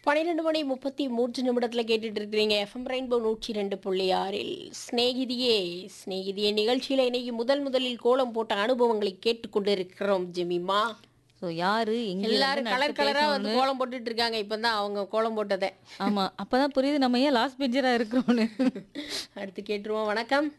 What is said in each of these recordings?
பன்னிரெண்டு மணி முப்பத்தி மூன்று நிமிடத்தில் கேட்டுட்டு இருக்கிறீங்க எஃப்எம் ரெயின்போ நூற்றி ரெண்டு புள்ளி ஆறில் ஸ்நேகிதியே ஸ்நேகிதியே நிகழ்ச்சியில் இன்னைக்கு முதல் முதலில் கோலம் போட்ட அனுபவங்களை கேட்டுக்கொண்டு இருக்கிறோம் ஜெமிமா ஸோ யாரு எங்க எல்லாரும் இருந்து கலர் அடுத்து கலரா வந்து பேசணும்னு. கோலம் போட்டுட்டு இருக்காங்க இப்பதான் அவங்க கோலம் போட்டதை ஆமா அப்பதான் புரியுது நம்ம ஏன் லாஸ்ட் பெஞ்சரா இருக்கிறோம்னு அடுத்து கேட்டுருவோம் வணக்கம்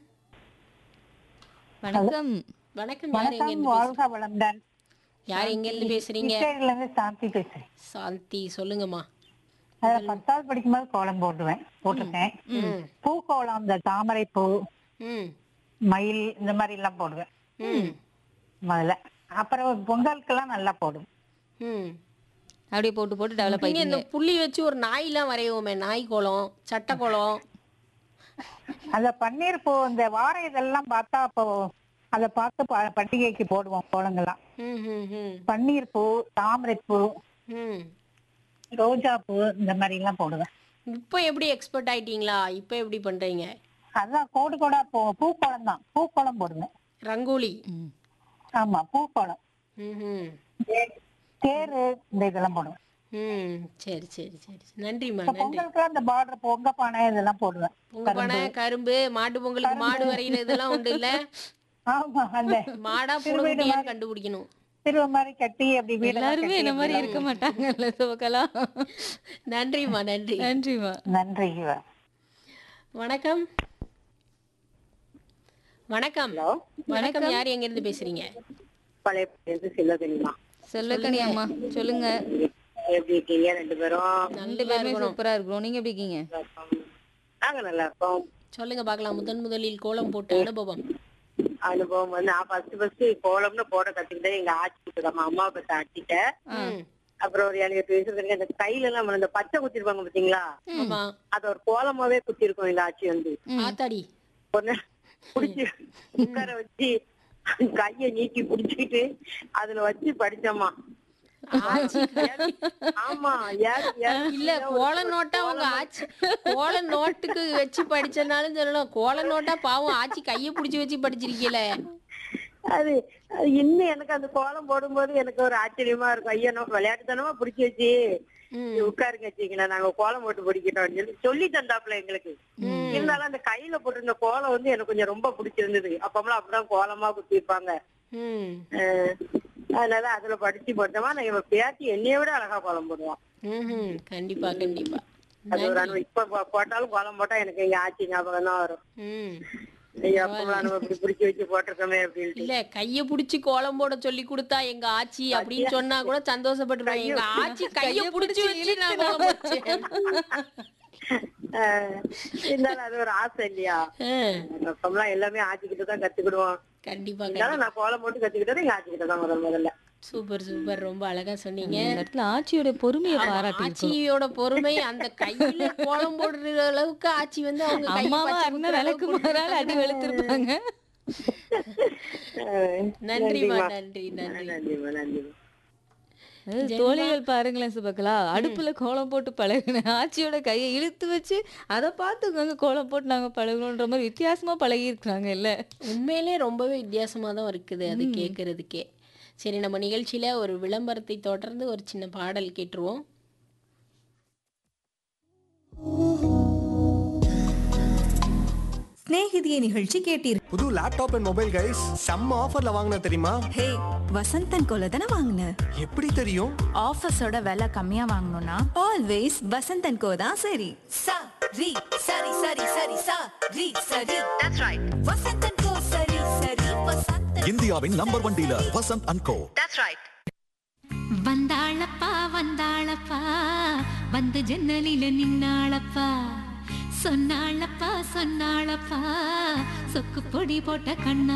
வணக்கம் வணக்கம் யார் எங்க வணக்கம் இருந்து வாழ்க வளமுடன் யார் எங்க இருந்து பேசுறீங்க கிருஷ்ணகிரில இருந்து சாந்தி பேசுறேன் சாந்தி சொல்லுங்கம்மா அத பத்தாவது படிக்கும்போது கோலம் போடுவேன் போட்டிருக்கேன் பூ கோலம் இந்த தாமரை பூ ம் மயில் இந்த மாதிரி எல்லாம் போடுவேன் ம் முதல்ல அப்புறம் பொங்கலுக்கெல்லாம் நல்லா போடுவேன் ம் அப்படியே போட்டு போட்டு டெவலப் நீங்க இந்த ஆயிட்டீங்க புள்ளி வச்சு ஒரு நாயெல்லாம் வரைவோமே நாய் கோலம் சட்டை கோலம் அந்த பன்னீர் பூ இந்த வார இதெல்லாம் பார்த்தா அப்போ அதை பார்த்து ப- பண்டிகைக்கு போடுவோம் கோலங்கள்லாம் ம் ம் ம் பன்னீர் பூ தாமரை பூ ம் ரோஜா பூ இந்த மாதிரி எல்லாம் போடுவேன் இப்போ எப்படி எக்ஸ்பர்ட் ஆயிட்டீங்களா இப்போ எப்படி பண்றீங்க அதான் கோடு கோடா பூ பூக்கோலம் தான் பூக்கோலம் போடுவேன் ரங்கோலி ம். ஆமா பூக்கோலம் ம் தேரு இந்த இதெல்லாம் போடுவேன் ம் சரி சரி சரி நன்றிம்மா இப்ப நன்றி பொங்கலுக்கு அந்த பார்டர் பொங்க பானை இதெல்லாம் போடுவேன் உங்க பனை கரும்பு மாட்டு பொங்கலுக்கு மாடு வரைகிற இதெல்லாம் உண்டு இல்ல ஆமா அந்த மாடா புடுங்கியான்னு கண்டுபிடிக்கணும் திருவ மாதிரி கட்டி அப்படி வீடு எல்லாருமே என்ன மாதிரி இருக்க மாட்டாங்கல்ல சிவகலா நன்றிம்மா நன்றி நன்றிமா நன்றி இவ. வணக்கம் வணக்கம் வணக்கம் யார் எங்க இருந்து பேசுறீங்க பழைய பேருந்து செல்ல தெரியுமா சொல்லக்கணி அம்மா சொல்லுங்க எப்படி இருக்கீங்க ரெண்டு பேரும் ரெண்டு பேருமே சூப்பரா இருக்கிறோம் நீங்க எப்படி இருக்கீங்க நாங்க நல்லா இருக்கோம் சொல்லுங்க பார்க்கலாம் முதன் முதலில் கோலம் போட்ட அனுபவம் அனுபவம் வந்து நான் ஃபர்ஸ்ட் ஃபர்ஸ்ட் கோலம்னு போட கத்துக்கிட்டேன் எங்க ஆட்சி நம்ம அம்மா பத்த ஆட்டிட்ட ம், அப்புறம் ஒரு ஏழு எட்டு வயசு இருக்கு இந்த கையில எல்லாம் நம்ம இந்த பச்சை குத்திருப்பாங்க பாத்தீங்களா ஆமா அது ஒரு கோலமாவே குத்திருக்கோம் எங்க ஆட்சி வந்து ஆத்தாடி ஒன்னு புடிச்சு உட்கார வச்சு கைய நீட்டி புடிச்சிட்டு அதுல வச்சு படிச்சோமா ஆமா யாரு- யாரு- இல்ல கோல நோட்டா உங்க ஆச்சி கோல நோட்டுக்கு வச்சு படிச்சனாலும் சொல்லலாம் கோல நோட்டா பாவம் ஆச்சி கைய புடிச்சு வச்சு படிச்சிருக்கீல அது அது இன்னும் எனக்கு அந்த கோலம் போடும்போது எனக்கு ஒரு ஆச்சரியமா இருக்கும் ஐயா நம்ம விளையாட்டுத்தனமா புடிச்சு வச்சு ம். உட்காருங்க வச்சுக்கீங்களா நாங்க கோலம் போட்டு பிடிக்கிட்டோம் சொல்லி சொல்லி தந்தாப்புல எங்களுக்கு இருந்தாலும் அந்த கையில போட்டிருந்த கோலம் வந்து எனக்கு கொஞ்சம் ரொம்ப பிடிச்சிருந்தது அப்பமெல்லாம் அப்படிதான் கோலமா குத்திருப்பாங்க ம் அஹ் அதனால அதுல படிச்சு போட்டோமா நான் இவன் பேத்தி என்னைய விட அழகா கோலம் போடுவான் ம்ஹும். கண்டிப்பா கண்டிப்பா அது ஒரு அனுபவம் இப்ப போ- போட்டாலும் கோலம் போட்டா எனக்கு எங்க ஆட்சி ஞாபகம் தான் வரும் ம் ஐயா அப்பமெல்லாம் நம்ம இப்படி பிடிச்சி வச்சு போட்டிருக்கோமே அப்படின்ட்டு இல்ல கைய புடிச்சு கோலம் போட சொல்லி கொடுத்தா எங்க ஆச்சி அப்படின்னு சொன்னா கூட சந்தோஷப்பட்டுருவாங்க எங்க ஆச்சி கைய புடிச்சு வச்சு நான் கோலம் போட்டேன் அஹ் இருந்தாலும் அது ஒரு ஆசை இல்லையா ஆ, அப்பமெல்லாம் எல்லாமே ஆச்சிக்கிட்ட தான் கத்துக்கிடுவோம் கண்டிப்பா இருந்தாலும் நான் கோலம் போட்டு கத்துக்கிட்டது எங்க ஆச்சிக்கிட்ட தான் முதல் முதல்ல சூப்பர் சூப்பர் ரொம்ப அழகா சொன்னீங்க இந்த இடத்துல ஆட்சியோட பொறுமையை பாராட்டி இருக்கணும் ஆச்சியோட பொறுமை அந்த கையில கோலம் போடுற அளவுக்கு ஆச்சி வந்து அவங்க கையை அம்மாவா பச்சை இருந்தா குத்துற விளக்கு அளவுக்கு மாறால அடி வெளுத்திருப்பாங்க அஹ் நன்றிமா நன்றி நன்றி நன்றிம்மா நன்றிம்மா அது தோழிகள் பாருங்களேன் சுபகலா அடுப்புல கோலம் போட்டு பழகினேன் ஆச்சியோட கையை இழுத்து வச்சு அதை பார்த்துக்கோங்க கோலம் போட்டு நாங்க பழகணுன்ற மாதிரி வித்தியாசமா பழகி இருக்கிறாங்க இல்ல உண்மையிலே ரொம்பவே வித்தியாசமா தான் இருக்குது அது கேட்கறதுக்கே சரி நம்ம நிகழ்ச்சியில ஒரு விளம்பரத்தை தொடர்ந்து ஒரு சின்ன பாடல் கேட்டுருவோம் சிநேகிதியை நிகழ்ச்சி கேட்டீர் புது லேப்டாப் அண்ட் மொபைல் கைஸ் செம்ம ஆஃபர்ல வாங்கின தெரியுமா ஹே வசந்தன் கோல தானே வாங்கின எப்படி தெரியும் ஆஃபீஸோட விலை கம்மியா வாங்கணும்னா ஆல்வேஸ் வசந்தன் கோ தான் சரி சா ரி சரி சரி சரி சா ரி சரி தட்ஸ் ரைட் வசந்தன் கோ சரி சரி வசந்தன் இந்தியாவின் number one dealer Vasanth and co வந்தாளப்பா வந்தாளப்பா வந்து ஜன்னலில நின்னாளப்பா சொன்னாளப்பா சொன்னாளப்பா சொக்கு பொடி போட்ட கண்ணா